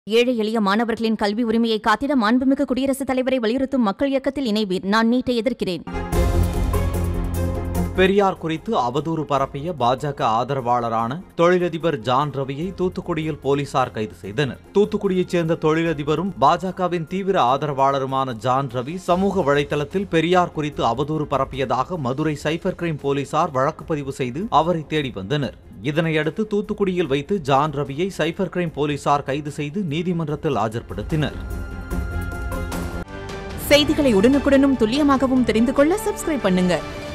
ஏழை எளிய மாணவர்களின் கல்வி உரிமையை காத்திட மாண்புமிகு குடியரசுத் தலைவரை வலியுறுத்தும் மக்கள் இயக்கத்தில் இணைவீர் நான் நீட்டை எதிர்க்கிறேன் பெரியார் குறித்து அவதூறு பரப்பிய பாஜக ஆதரவாளரான தொழிலதிபர் ஜான் ரவியை தூத்துக்குடியில் போலீசார் கைது செய்தனர் தூத்துக்குடியைச் சேர்ந்த தொழிலதிபரும் பாஜகவின் தீவிர ஆதரவாளருமான ஜான் ரவி சமூக வலைதளத்தில் பெரியார் குறித்து அவதூறு பரப்பியதாக மதுரை சைபர் கிரைம் போலீசார் வழக்கு பதிவு செய்து அவரை தேடி வந்தனர் இதனையடுத்து தூத்துக்குடியில் வைத்து ஜான் ரவியை சைபர் கிரைம் போலீசார் கைது செய்து நீதிமன்றத்தில் ஆஜர்படுத்தினர் செய்திகளை உடனுக்குடனும் துல்லியமாகவும் தெரிந்து கொள்ள சப்ஸ்கிரைப் பண்ணுங்க